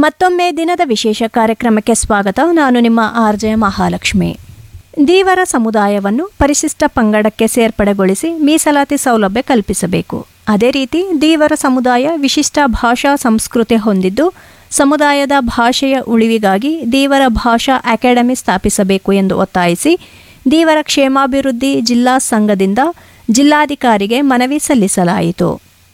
ಮತ್ತೊಮ್ಮೆ ದಿನದ ವಿಶೇಷ ಕಾರ್ಯಕ್ರಮಕ್ಕೆ ಸ್ವಾಗತ ನಾನು ನಿಮ್ಮ ಆರ್ ಜೆ ಮಹಾಲಕ್ಷ್ಮಿ ದೀವರ ಸಮುದಾಯವನ್ನು ಪರಿಶಿಷ್ಟ ಪಂಗಡಕ್ಕೆ ಸೇರ್ಪಡೆಗೊಳಿಸಿ ಮೀಸಲಾತಿ ಸೌಲಭ್ಯ ಕಲ್ಪಿಸಬೇಕು ಅದೇ ರೀತಿ ದೀವರ ಸಮುದಾಯ ವಿಶಿಷ್ಟ ಭಾಷಾ ಸಂಸ್ಕೃತಿ ಹೊಂದಿದ್ದು ಸಮುದಾಯದ ಭಾಷೆಯ ಉಳಿವಿಗಾಗಿ ದೀವರ ಭಾಷಾ ಅಕಾಡೆಮಿ ಸ್ಥಾಪಿಸಬೇಕು ಎಂದು ಒತ್ತಾಯಿಸಿ ದೀವರ ಕ್ಷೇಮಾಭಿವೃದ್ಧಿ ಜಿಲ್ಲಾ ಸಂಘದಿಂದ ಜಿಲ್ಲಾಧಿಕಾರಿಗೆ ಮನವಿ ಸಲ್ಲಿಸಲಾಯಿತು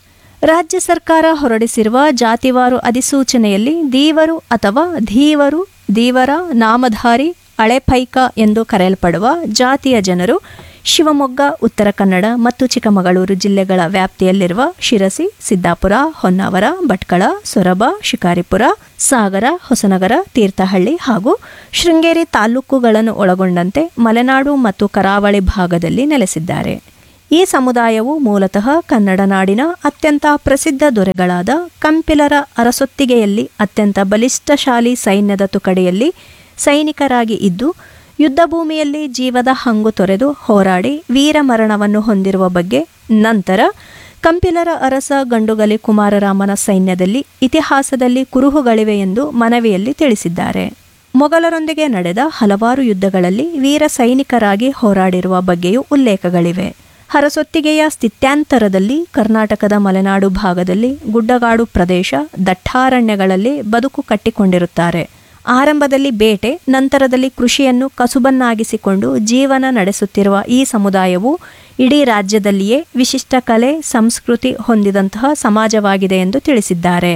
ರಾಜ್ಯ ಸರ್ಕಾರ ಹೊರಡಿಸಿರುವ ಜಾತಿವಾರು ಅಧಿಸೂಚನೆಯಲ್ಲಿ ದೀವರು ಅಥವಾ ಧೀವರು ದೀವರ ನಾಮಧಾರಿ ಅಳೆಪೈಕ ಎಂದು ಕರೆಯಲ್ಪಡುವ ಜಾತಿಯ ಜನರು ಶಿವಮೊಗ್ಗ ಉತ್ತರ ಕನ್ನಡ ಮತ್ತು ಚಿಕ್ಕಮಗಳೂರು ಜಿಲ್ಲೆಗಳ ವ್ಯಾಪ್ತಿಯಲ್ಲಿರುವ ಶಿರಸಿ ಸಿದ್ದಾಪುರ ಹೊನ್ನಾವರ ಭಟ್ಕಳ ಸೊರಬ ಶಿಕಾರಿಪುರ ಸಾಗರ ಹೊಸನಗರ ತೀರ್ಥಹಳ್ಳಿ ಹಾಗೂ ಶೃಂಗೇರಿ ತಾಲೂಕುಗಳನ್ನು ಒಳಗೊಂಡಂತೆ ಮಲೆನಾಡು ಮತ್ತು ಕರಾವಳಿ ಭಾಗದಲ್ಲಿ ನೆಲೆಸಿದ್ದಾರೆ ಈ ಸಮುದಾಯವು ಮೂಲತಃ ಕನ್ನಡ ನಾಡಿನ ಅತ್ಯಂತ ಪ್ರಸಿದ್ಧ ದೊರೆಗಳಾದ ಕಂಪಿಲರ ಅರಸೊತ್ತಿಗೆಯಲ್ಲಿ ಅತ್ಯಂತ ಬಲಿಷ್ಠಶಾಲಿ ಸೈನ್ಯದ ತುಕಡಿಯಲ್ಲಿ ಸೈನಿಕರಾಗಿ ಇದ್ದು ಯುದ್ಧ ಭೂಮಿಯಲ್ಲಿ ಜೀವದ ಹಂಗು ತೊರೆದು ಹೋರಾಡಿ ವೀರಮರಣವನ್ನು ಹೊಂದಿರುವ ಬಗ್ಗೆ ನಂತರ ಕಂಪಿಲರ ಅರಸ ಗಂಡುಗಲಿ ಕುಮಾರರಾಮನ ಸೈನ್ಯದಲ್ಲಿ ಇತಿಹಾಸದಲ್ಲಿ ಕುರುಹುಗಳಿವೆ ಎಂದು ಮನವಿಯಲ್ಲಿ ತಿಳಿಸಿದ್ದಾರೆ ಮೊಘಲರೊಂದಿಗೆ ನಡೆದ ಹಲವಾರು ಯುದ್ಧಗಳಲ್ಲಿ ವೀರ ಸೈನಿಕರಾಗಿ ಹೋರಾಡಿರುವ ಬಗ್ಗೆಯೂ ಉಲ್ಲೇಖಗಳಿವೆ ಹರಸೊತ್ತಿಗೆಯ ಸ್ಥಿತ್ಯಾಂತರದಲ್ಲಿ ಕರ್ನಾಟಕದ ಮಲೆನಾಡು ಭಾಗದಲ್ಲಿ ಗುಡ್ಡಗಾಡು ಪ್ರದೇಶ ದಟ್ಟಾರಣ್ಯಗಳಲ್ಲಿ ಬದುಕು ಕಟ್ಟಿಕೊಂಡಿರುತ್ತಾರೆ ಆರಂಭದಲ್ಲಿ ಬೇಟೆ ನಂತರದಲ್ಲಿ ಕೃಷಿಯನ್ನು ಕಸುಬನ್ನಾಗಿಸಿಕೊಂಡು ಜೀವನ ನಡೆಸುತ್ತಿರುವ ಈ ಸಮುದಾಯವು ಇಡೀ ರಾಜ್ಯದಲ್ಲಿಯೇ ವಿಶಿಷ್ಟ ಕಲೆ ಸಂಸ್ಕೃತಿ ಹೊಂದಿದಂತಹ ಸಮಾಜವಾಗಿದೆ ಎಂದು ತಿಳಿಸಿದ್ದಾರೆ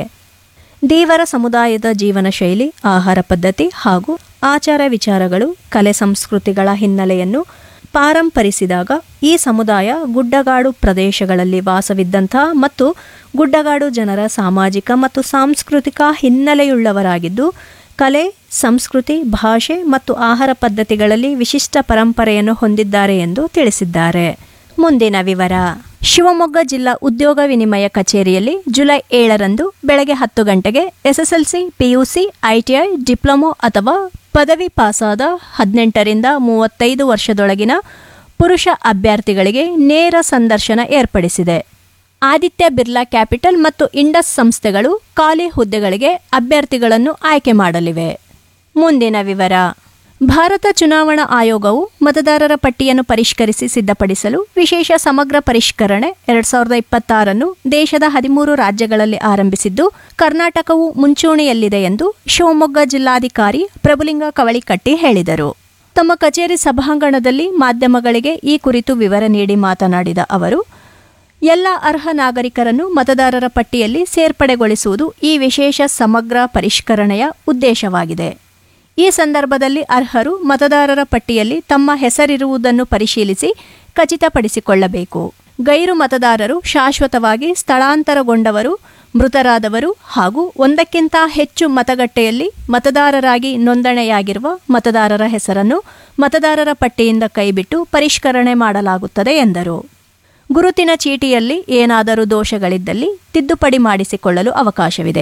ದೇವರ ಸಮುದಾಯದ ಜೀವನ ಶೈಲಿ ಆಹಾರ ಪದ್ಧತಿ ಹಾಗೂ ಆಚಾರ ವಿಚಾರಗಳು ಕಲೆ ಸಂಸ್ಕೃತಿಗಳ ಹಿನ್ನೆಲೆಯನ್ನು ಪಾರಂಪರಿಸಿದಾಗ ಈ ಸಮುದಾಯ ಗುಡ್ಡಗಾಡು ಪ್ರದೇಶಗಳಲ್ಲಿ ವಾಸವಿದ್ದಂತಹ ಮತ್ತು ಗುಡ್ಡಗಾಡು ಜನರ ಸಾಮಾಜಿಕ ಮತ್ತು ಸಾಂಸ್ಕೃತಿಕ ಹಿನ್ನೆಲೆಯುಳ್ಳವರಾಗಿದ್ದು ಕಲೆ ಸಂಸ್ಕೃತಿ ಭಾಷೆ ಮತ್ತು ಆಹಾರ ಪದ್ಧತಿಗಳಲ್ಲಿ ವಿಶಿಷ್ಟ ಪರಂಪರೆಯನ್ನು ಹೊಂದಿದ್ದಾರೆ ಎಂದು ತಿಳಿಸಿದ್ದಾರೆ ಮುಂದಿನ ವಿವರ ಶಿವಮೊಗ್ಗ ಜಿಲ್ಲಾ ಉದ್ಯೋಗ ವಿನಿಮಯ ಕಚೇರಿಯಲ್ಲಿ ಜುಲೈ ಏಳರಂದು ಬೆಳಗ್ಗೆ ಹತ್ತು ಗಂಟೆಗೆ ಎಸ್ಎಸ್ಎಲ್ಸಿ ಪಿಯುಸಿ ಐಟಿಐ ಡಿಪ್ಲೊಮೊ ಅಥವಾ ಪದವಿ ಪಾಸಾದ ಹದಿನೆಂಟರಿಂದ ಮೂವತ್ತೈದು ವರ್ಷದೊಳಗಿನ ಪುರುಷ ಅಭ್ಯರ್ಥಿಗಳಿಗೆ ನೇರ ಸಂದರ್ಶನ ಏರ್ಪಡಿಸಿದೆ ಆದಿತ್ಯ ಬಿರ್ಲಾ ಕ್ಯಾಪಿಟಲ್ ಮತ್ತು ಇಂಡಸ್ ಸಂಸ್ಥೆಗಳು ಖಾಲಿ ಹುದ್ದೆಗಳಿಗೆ ಅಭ್ಯರ್ಥಿಗಳನ್ನು ಆಯ್ಕೆ ಮಾಡಲಿವೆ ಮುಂದಿನ ವಿವರ ಭಾರತ ಚುನಾವಣಾ ಆಯೋಗವು ಮತದಾರರ ಪಟ್ಟಿಯನ್ನು ಪರಿಷ್ಕರಿಸಿ ಸಿದ್ಧಪಡಿಸಲು ವಿಶೇಷ ಸಮಗ್ರ ಪರಿಷ್ಕರಣೆ ಎರಡ್ ಸಾವಿರದ ಇಪ್ಪತ್ತಾರನ್ನು ದೇಶದ ಹದಿಮೂರು ರಾಜ್ಯಗಳಲ್ಲಿ ಆರಂಭಿಸಿದ್ದು ಕರ್ನಾಟಕವು ಮುಂಚೂಣಿಯಲ್ಲಿದೆ ಎಂದು ಶಿವಮೊಗ್ಗ ಜಿಲ್ಲಾಧಿಕಾರಿ ಪ್ರಭುಲಿಂಗ ಕವಳಿಕಟ್ಟಿ ಹೇಳಿದರು ತಮ್ಮ ಕಚೇರಿ ಸಭಾಂಗಣದಲ್ಲಿ ಮಾಧ್ಯಮಗಳಿಗೆ ಈ ಕುರಿತು ವಿವರ ನೀಡಿ ಮಾತನಾಡಿದ ಅವರು ಎಲ್ಲ ಅರ್ಹ ನಾಗರಿಕರನ್ನು ಮತದಾರರ ಪಟ್ಟಿಯಲ್ಲಿ ಸೇರ್ಪಡೆಗೊಳಿಸುವುದು ಈ ವಿಶೇಷ ಸಮಗ್ರ ಪರಿಷ್ಕರಣೆಯ ಉದ್ದೇಶವಾಗಿದೆ ಈ ಸಂದರ್ಭದಲ್ಲಿ ಅರ್ಹರು ಮತದಾರರ ಪಟ್ಟಿಯಲ್ಲಿ ತಮ್ಮ ಹೆಸರಿರುವುದನ್ನು ಪರಿಶೀಲಿಸಿ ಖಚಿತಪಡಿಸಿಕೊಳ್ಳಬೇಕು ಗೈರು ಮತದಾರರು ಶಾಶ್ವತವಾಗಿ ಸ್ಥಳಾಂತರಗೊಂಡವರು ಮೃತರಾದವರು ಹಾಗೂ ಒಂದಕ್ಕಿಂತ ಹೆಚ್ಚು ಮತಗಟ್ಟೆಯಲ್ಲಿ ಮತದಾರರಾಗಿ ನೋಂದಣೆಯಾಗಿರುವ ಮತದಾರರ ಹೆಸರನ್ನು ಮತದಾರರ ಪಟ್ಟಿಯಿಂದ ಕೈಬಿಟ್ಟು ಪರಿಷ್ಕರಣೆ ಮಾಡಲಾಗುತ್ತದೆ ಎಂದರು ಗುರುತಿನ ಚೀಟಿಯಲ್ಲಿ ಏನಾದರೂ ದೋಷಗಳಿದ್ದಲ್ಲಿ ತಿದ್ದುಪಡಿ ಮಾಡಿಸಿಕೊಳ್ಳಲು ಅವಕಾಶವಿದೆ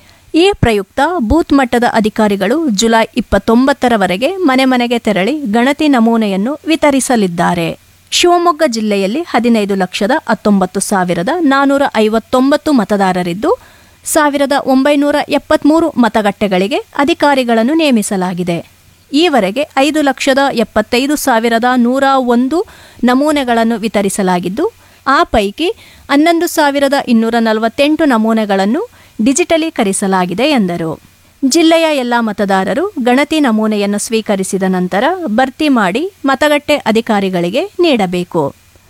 ಈ ಪ್ರಯುಕ್ತ ಬೂತ್ ಮಟ್ಟದ ಅಧಿಕಾರಿಗಳು ಜುಲೈ ಇಪ್ಪತ್ತೊಂಬತ್ತರವರೆಗೆ ಮನೆ ಮನೆಗೆ ತೆರಳಿ ಗಣತಿ ನಮೂನೆಯನ್ನು ವಿತರಿಸಲಿದ್ದಾರೆ ಶಿವಮೊಗ್ಗ ಜಿಲ್ಲೆಯಲ್ಲಿ ಹದಿನೈದು ಲಕ್ಷದ ಹತ್ತೊಂಬತ್ತು ಸಾವಿರದ ನಾನೂರ ಐವತ್ತೊಂಬತ್ತು ಮತದಾರರಿದ್ದು ಸಾವಿರದ ಒಂಬೈನೂರ ಎಪ್ಪತ್ಮೂರು ಮತಗಟ್ಟೆಗಳಿಗೆ ಅಧಿಕಾರಿಗಳನ್ನು ನೇಮಿಸಲಾಗಿದೆ ಈವರೆಗೆ ಐದು ಲಕ್ಷದ ಎಪ್ಪತ್ತೈದು ಸಾವಿರದ ನೂರ ಒಂದು ನಮೂನೆಗಳನ್ನು ವಿತರಿಸಲಾಗಿದ್ದು ಆ ಪೈಕಿ ಹನ್ನೊಂದು ಸಾವಿರದ ಇನ್ನೂರ ನಲವತ್ತೆಂಟು ನಮೂನೆಗಳನ್ನು ಡಿಜಿಟಲೀಕರಿಸಲಾಗಿದೆ ಎಂದರು ಜಿಲ್ಲೆಯ ಎಲ್ಲ ಮತದಾರರು ಗಣತಿ ನಮೂನೆಯನ್ನು ಸ್ವೀಕರಿಸಿದ ನಂತರ ಭರ್ತಿ ಮಾಡಿ ಮತಗಟ್ಟೆ ಅಧಿಕಾರಿಗಳಿಗೆ ನೀಡಬೇಕು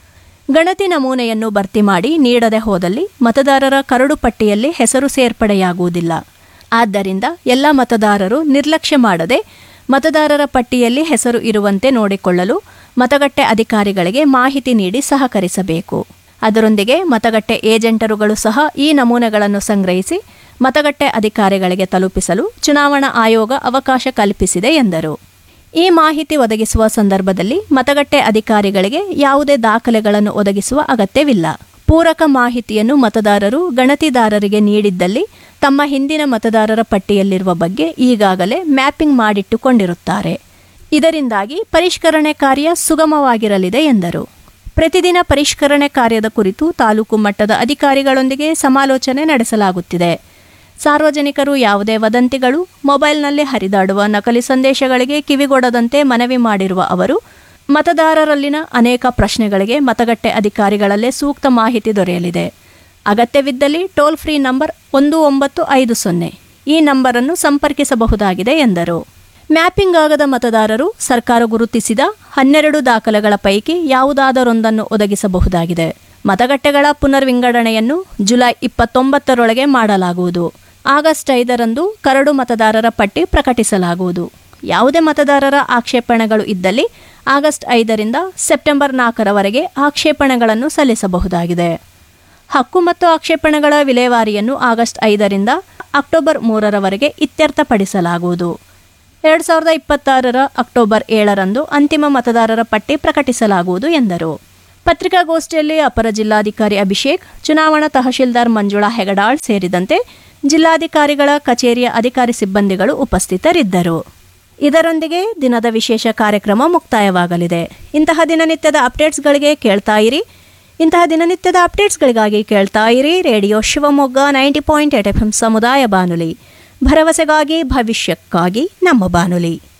ಗಣತಿ ನಮೂನೆಯನ್ನು ಭರ್ತಿ ಮಾಡಿ ನೀಡದೆ ಹೋದಲ್ಲಿ ಮತದಾರರ ಕರಡು ಪಟ್ಟಿಯಲ್ಲಿ ಹೆಸರು ಸೇರ್ಪಡೆಯಾಗುವುದಿಲ್ಲ ಆದ್ದರಿಂದ ಎಲ್ಲ ಮತದಾರರು ನಿರ್ಲಕ್ಷ್ಯ ಮಾಡದೆ ಮತದಾರರ ಪಟ್ಟಿಯಲ್ಲಿ ಹೆಸರು ಇರುವಂತೆ ನೋಡಿಕೊಳ್ಳಲು ಮತಗಟ್ಟೆ ಅಧಿಕಾರಿಗಳಿಗೆ ಮಾಹಿತಿ ನೀಡಿ ಸಹಕರಿಸಬೇಕು ಅದರೊಂದಿಗೆ ಮತಗಟ್ಟೆ ಏಜೆಂಟರುಗಳು ಸಹ ಈ ನಮೂನೆಗಳನ್ನು ಸಂಗ್ರಹಿಸಿ ಮತಗಟ್ಟೆ ಅಧಿಕಾರಿಗಳಿಗೆ ತಲುಪಿಸಲು ಚುನಾವಣಾ ಆಯೋಗ ಅವಕಾಶ ಕಲ್ಪಿಸಿದೆ ಎಂದರು ಈ ಮಾಹಿತಿ ಒದಗಿಸುವ ಸಂದರ್ಭದಲ್ಲಿ ಮತಗಟ್ಟೆ ಅಧಿಕಾರಿಗಳಿಗೆ ಯಾವುದೇ ದಾಖಲೆಗಳನ್ನು ಒದಗಿಸುವ ಅಗತ್ಯವಿಲ್ಲ ಪೂರಕ ಮಾಹಿತಿಯನ್ನು ಮತದಾರರು ಗಣತಿದಾರರಿಗೆ ನೀಡಿದ್ದಲ್ಲಿ ತಮ್ಮ ಹಿಂದಿನ ಮತದಾರರ ಪಟ್ಟಿಯಲ್ಲಿರುವ ಬಗ್ಗೆ ಈಗಾಗಲೇ ಮ್ಯಾಪಿಂಗ್ ಮಾಡಿಟ್ಟುಕೊಂಡಿರುತ್ತಾರೆ ಇದರಿಂದಾಗಿ ಪರಿಷ್ಕರಣೆ ಕಾರ್ಯ ಸುಗಮವಾಗಿರಲಿದೆ ಎಂದರು ಪ್ರತಿದಿನ ಪರಿಷ್ಕರಣೆ ಕಾರ್ಯದ ಕುರಿತು ತಾಲೂಕು ಮಟ್ಟದ ಅಧಿಕಾರಿಗಳೊಂದಿಗೆ ಸಮಾಲೋಚನೆ ನಡೆಸಲಾಗುತ್ತಿದೆ ಸಾರ್ವಜನಿಕರು ಯಾವುದೇ ವದಂತಿಗಳು ಮೊಬೈಲ್ನಲ್ಲಿ ಹರಿದಾಡುವ ನಕಲಿ ಸಂದೇಶಗಳಿಗೆ ಕಿವಿಗೊಡದಂತೆ ಮನವಿ ಮಾಡಿರುವ ಅವರು ಮತದಾರರಲ್ಲಿನ ಅನೇಕ ಪ್ರಶ್ನೆಗಳಿಗೆ ಮತಗಟ್ಟೆ ಅಧಿಕಾರಿಗಳಲ್ಲೇ ಸೂಕ್ತ ಮಾಹಿತಿ ದೊರೆಯಲಿದೆ ಅಗತ್ಯವಿದ್ದಲ್ಲಿ ಟೋಲ್ ಫ್ರೀ ನಂಬರ್ ಒಂದು ಒಂಬತ್ತು ಐದು ಸೊನ್ನೆ ಈ ನಂಬರನ್ನು ಸಂಪರ್ಕಿಸಬಹುದಾಗಿದೆ ಎಂದರು ಮ್ಯಾಪಿಂಗ್ ಆಗದ ಮತದಾರರು ಸರ್ಕಾರ ಗುರುತಿಸಿದ ಹನ್ನೆರಡು ದಾಖಲೆಗಳ ಪೈಕಿ ಯಾವುದಾದರೊಂದನ್ನು ಒದಗಿಸಬಹುದಾಗಿದೆ ಮತಗಟ್ಟೆಗಳ ಪುನರ್ವಿಂಗಡಣೆಯನ್ನು ಜುಲೈ ಇಪ್ಪತ್ತೊಂಬತ್ತರೊಳಗೆ ಮಾಡಲಾಗುವುದು ಆಗಸ್ಟ್ ಐದರಂದು ಕರಡು ಮತದಾರರ ಪಟ್ಟಿ ಪ್ರಕಟಿಸಲಾಗುವುದು ಯಾವುದೇ ಮತದಾರರ ಆಕ್ಷೇಪಣೆಗಳು ಇದ್ದಲ್ಲಿ ಆಗಸ್ಟ್ ಐದರಿಂದ ಸೆಪ್ಟೆಂಬರ್ ನಾಲ್ಕರವರೆಗೆ ಆಕ್ಷೇಪಣೆಗಳನ್ನು ಸಲ್ಲಿಸಬಹುದಾಗಿದೆ ಹಕ್ಕು ಮತ್ತು ಆಕ್ಷೇಪಣೆಗಳ ವಿಲೇವಾರಿಯನ್ನು ಆಗಸ್ಟ್ ಐದರಿಂದ ಅಕ್ಟೋಬರ್ ಮೂರರವರೆಗೆ ಇತ್ಯರ್ಥಪಡಿಸಲಾಗುವುದು ಎರಡು ಸಾವಿರದ ಇಪ್ಪತ್ತಾರರ ಅಕ್ಟೋಬರ್ ಏಳರಂದು ಅಂತಿಮ ಮತದಾರರ ಪಟ್ಟಿ ಪ್ರಕಟಿಸಲಾಗುವುದು ಎಂದರು ಪತ್ರಿಕಾಗೋಷ್ಠಿಯಲ್ಲಿ ಅಪರ ಜಿಲ್ಲಾಧಿಕಾರಿ ಅಭಿಷೇಕ್ ಚುನಾವಣಾ ತಹಶೀಲ್ದಾರ್ ಮಂಜುಳಾ ಹೆಗಡಾಳ್ ಸೇರಿದಂತೆ ಜಿಲ್ಲಾಧಿಕಾರಿಗಳ ಕಚೇರಿಯ ಅಧಿಕಾರಿ ಸಿಬ್ಬಂದಿಗಳು ಉಪಸ್ಥಿತರಿದ್ದರು ಇದರೊಂದಿಗೆ ದಿನದ ವಿಶೇಷ ಕಾರ್ಯಕ್ರಮ ಮುಕ್ತಾಯವಾಗಲಿದೆ ಇಂತಹ ದಿನನಿತ್ಯದ ಅಪ್ಡೇಟ್ಸ್ಗಳಿಗೆ ಕೇಳ್ತಾ ಇರಿ ಇಂತಹ ದಿನನಿತ್ಯದ ಅಪ್ಡೇಟ್ಸ್ಗಳಿಗಾಗಿ ಕೇಳ್ತಾ ಇರಿ radio Shivamogga ninety point eight F M ಸಮುದಾಯ ಬಾನುಲಿ ಭರವಸೆಗಾಗಿ ಭವಿಷ್ಯಕ್ಕಾಗಿ ನಮ್ಮ ಬಾನುಲಿ